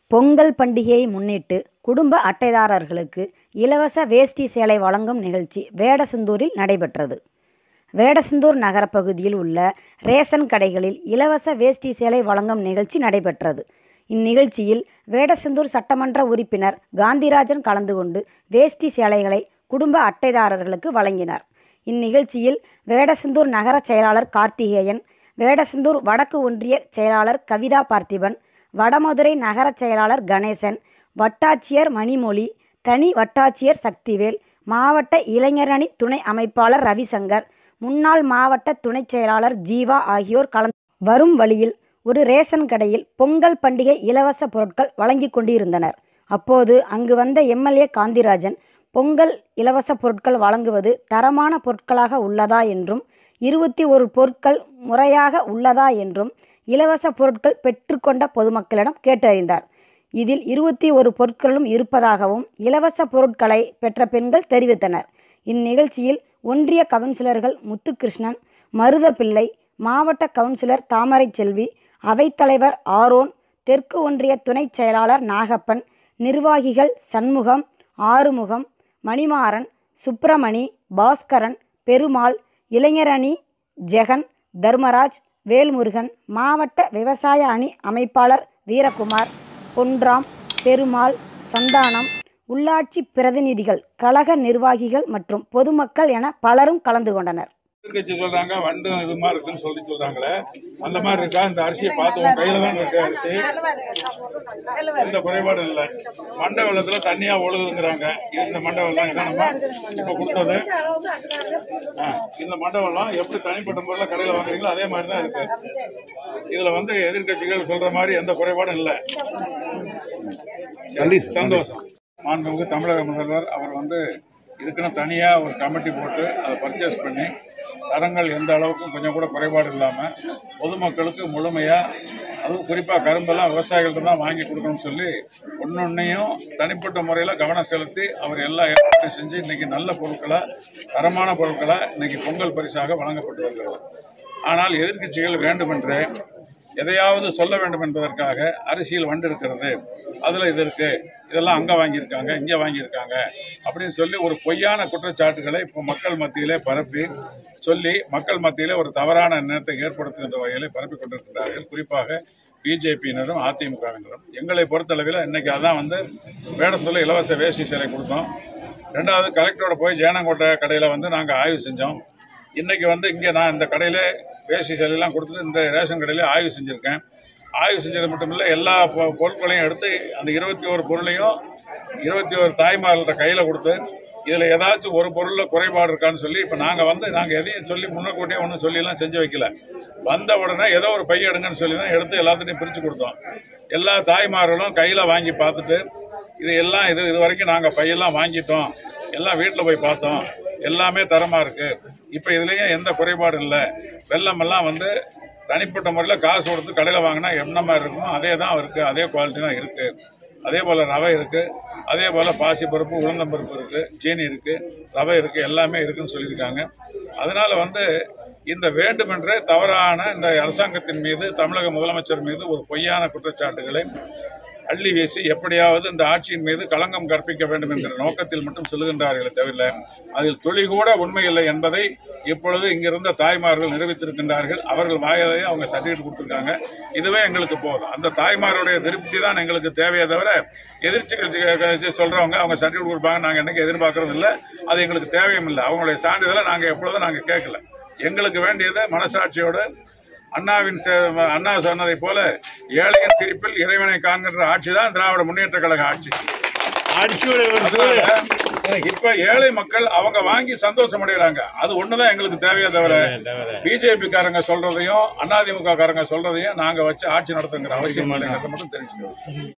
பொங்கல் பண்டிகையை முன்னிட்டு குடும்ப அட்டைதாரர்களுக்கு இலவச வேஷ்டி சேலை வழங்கும் நிகழ்ச்சி வேடசந்தூரில் நடைபெற்றது வேடசந்தூர் நகரப் பகுதியில் உள்ள ரேஷன் கடைகளில் இலவச வேஷ்டி சேலை வழங்கும் நிகழ்ச்சி நடைபெற்றது இந்நிகழ்ச்சியில் வேடசந்தூர் சட்டமன்ற உறுப்பினர் காந்திராஜன் கலந்து கொண்டு வேஷ்டி சேலைகளை குடும்ப அட்டைதாரர்களுக்கு வழங்கினார் இந்நிகழ்ச்சியில் வேடசந்தூர் நகர செயலாளர் கார்த்திகேயன் வேடசந்தூர் வடக்கு ஒன்றிய செயலாளர் கவிதா பார்த்திபன் வடமதுரை நகர செயலாளர் கணேசன் வட்டாட்சியர் மணிமொழி தனி வட்டாட்சியர் சக்திவேல் மாவட்ட இளைஞரணி துணை அமைப்பாளர் ரவிசங்கர் முன்னாள் மாவட்ட துணைச் செயலாளர் ஜீவா ஆகியோர் கலந்து வரும் வழியில் ஒரு ரேஷன் கடையில் பொங்கல் பண்டிகை இலவச பொருட்கள் வழங்கிக் கொண்டிருந்தனர் அப்போது அங்கு வந்த எம்எல்ஏ காந்திராஜன் பொங்கல் இலவச பொருட்கள் வழங்குவது தரமான பொருட்களாக உள்ளதா என்றும் இருபத்தி ஒரு பொருட்கள் முறையாக உள்ளதா என்றும் இலவச பொருட்கள் பெற்றுக்கொண்ட பொதுமக்களிடம் கேட்டறிந்தார் இதில் இருபத்தி ஒரு பொருட்களும் இருப்பதாகவும் இலவச பொருட்களை பெற்ற பெண்கள் தெரிவித்தனர் இந்நிகழ்ச்சியில் ஒன்றிய கவுன்சிலர்கள் முத்துகிருஷ்ணன் மருதபிள்ளை மாவட்ட கவுன்சிலர் தாமரை செல்வி அவைத்தலைவர் ஆரோன் தெற்கு ஒன்றிய துணைச் செயலாளர் நாகப்பன் நிர்வாகிகள் சண்முகம் ஆறுமுகம் மணிமாறன் சுப்பிரமணி பாஸ்கரன் பெருமாள் இளைஞரணி ஜெகன் தர்மராஜ் வேல்முருகன் மாவட்ட விவசாய அணி அமைப்பாளர் வீரகுமார் பொன்ராம் பெருமாள் சந்தானம் உள்ளாட்சி பிரதிநிதிகள் கழக நிர்வாகிகள் மற்றும் பொதுமக்கள் என பலரும் கலந்து கொண்டனர் எதிர்கட்சி சொல்றாங்க வண்டும் இது மாதிரி இருக்குன்னு சொல்லி சொல்றாங்களே அந்த மாதிரி இருக்கா இந்த அரிசியை பார்த்து உன் கையில தான் இருக்கு அரிசி எந்த குறைபாடும் இல்லை மண்டை வெள்ளத்துல தண்ணியா ஒழுகுங்கிறாங்க இந்த மண்டை வெள்ளம் இதானமா இப்ப கொடுத்தது ஆ, இந்த மண்டை வெள்ளம் எப்படி தனிப்பட்ட முறையில கடையில வாங்குறீங்களோ அதே மாதிரி தான் இருக்கு இதுல வந்து எதிர்கட்சிகள் சொல்ற மாதிரி எந்த குறைபாடும் இல்லை சந்தோஷம் மாண்புமிகு தமிழக முதல்வர் அவர் வந்து இதுக்குன்னு தனியாக ஒரு கமிட்டி போட்டு அதை பர்ச்சேஸ் பண்ணி தரங்கள் எந்த அளவுக்கும் கொஞ்சம் கூட குறைபாடு இல்லாமல் பொதுமக்களுக்கு முழுமையாக அதுவும் குறிப்பாக கரும்பெல்லாம் விவசாயிகள்ட்ட தான் வாங்கி கொடுக்கணும்னு சொல்லி ஒன்னொன்னையும் தனிப்பட்ட முறையில் கவனம் செலுத்தி அவர் எல்லா ஏற்பாட்டையும் செஞ்சு இன்னைக்கு நல்ல பொருட்களை தரமான பொருட்களை இன்னைக்கு பொங்கல் பரிசாக வழங்கப்பட்டு வருகிறது ஆனால் எதிர்க்கட்சிகள் வேண்டுமென்றே எதையாவது சொல்ல வேண்டும் என்பதற்காக அரசியல் வண்டு இருக்கிறது அதுல இது இருக்கு இதெல்லாம் அங்க வாங்கியிருக்காங்க இங்க வாங்கியிருக்காங்க அப்படின்னு சொல்லி ஒரு பொய்யான குற்றச்சாட்டுகளை இப்போ மக்கள் மத்தியிலே பரப்பி சொல்லி மக்கள் மத்தியிலே ஒரு தவறான எண்ணத்தை ஏற்படுத்துகின்ற வகையிலே பரப்பி கொண்டிருக்கிறார்கள் குறிப்பாக பிஜேபியினரும் அதிமுகவினரும் எங்களை பொறுத்தளவில் இன்னைக்கு அதான் வந்து வேடத்துல இலவச வேஷ்டி சேலை கொடுத்தோம் ரெண்டாவது கலெக்டரோட போய் ஜேனங்கோட்டை கடையில் வந்து நாங்கள் ஆய்வு செஞ்சோம் இன்னைக்கு வந்து இங்கே நான் இந்த கடையில் வேஷ்டி சேலையெல்லாம் கொடுத்துட்டு இந்த ரேஷன் கடையில ஆய்வு செஞ்சுருக்கேன் ஆய்வு செஞ்சது மட்டும் இல்லை எல்லா பொ- பொருட்களையும் எடுத்து அந்த இருபத்தி ஒரு பொருளையும் இருபத்தி ஒரு தாய்மார்கள்ட்ட கையில் கொடுத்து இதில் ஏதாச்சும் ஒரு பொருளில் குறைபாடு இருக்கான்னு சொல்லி இப்போ நாங்கள் வந்து நாங்கள் எதையும் சொல்லி முன்னக்கூட்டியே ஒன்றும் சொல்லிலாம் செஞ்சு வைக்கல வந்த உடனே ஏதோ ஒரு பைய எடுங்கன்னு சொல்லி தான் எடுத்து எல்லாத்தையும் பிரித்து கொடுத்தோம் எல்லா தாய்மார்களும் கையில் வாங்கி பார்த்துட்டு இது எல்லாம் இது இது வரைக்கும் நாங்கள் பையெல்லாம் வாங்கிட்டோம் எல்லாம் வீட்டில் போய் பார்த்தோம் எல்லாமே தரமாக இருக்குது இப்போ இதுலேயும் எந்த குறைபாடும் இல்லை வெள்ளமெல்லாம் வந்து தனிப்பட்ட முறையில் காசு கொடுத்து கடையில் வாங்கினா என்ன மாதிரி இருக்குமோ அதே தான் இருக்குது அதே குவாலிட்டி தான் இருக்குது அதே போல் ரவை இருக்குது அதே போல் பாசிப்பருப்பு உளுந்தம்பருப்பு இருக்குது சீனி இருக்குது ரவை இருக்குது எல்லாமே இருக்குன்னு சொல்லியிருக்காங்க அதனால் வந்து இந்த வேண்டுமென்றே தவறான இந்த அரசாங்கத்தின் மீது தமிழக முதலமைச்சர் மீது ஒரு பொய்யான குற்றச்சாட்டுகளை அள்ளி வீசி எப்படியாவது இந்த ஆட்சியின் மீது களங்கம் கற்பிக்க வேண்டும் என்கிற நோக்கத்தில் மட்டும் சொல்லுகின்றார்களே தவிர அதில் துளி கூட உண்மையில்லை என்பதை இப்பொழுது இங்கிருந்த தாய்மார்கள் நிரூபித்திருக்கின்றார்கள் அவர்கள் வாயிலேயே அவங்க சர்டிஃபிகேட் கொடுத்திருக்காங்க இதுவே எங்களுக்கு போதும் அந்த தாய்மாருடைய திருப்தி தான் எங்களுக்கு தேவையே தவிர எதிர்ச்சி கட்சி கட்சி சொல்றவங்க அவங்க சர்டிஃபிகேட் கொடுப்பாங்க நாங்கள் என்னைக்கு எதிர்பார்க்கறது இல்லை அது எங்களுக்கு தேவையும் இல்லை அவங்களுடைய சான்றிதழை நாங்கள் எப்பொழுதும் நாங்கள் கேட்கல எங்களுக்கு வேண்டியது மனசாட்சியோடு அண்ணாவின் சே- அண்ணா சொன்னதை போல ஏழையின் சிரிப்பில் இறைவனை காண்கின்ற ஆட்சி தான் திராவிட முன்னேற்ற கழக ஆட்சி அதனால இப்ப ஏழை மக்கள் அவங்க வாங்கி சந்தோஷம் அடைகிறாங்க அது ஒண்ணுதான் எங்களுக்கு தேவையே தவிர பிஜேபி காரங்க சொல்றதையும் அதிமுக காரங்க சொல்றதையும் நாங்க வச்சு ஆட்சி நடத்துங்கிற அவசியம் இல்லைங்கிறத மட்டும் தெரிஞ்சுக்கணும்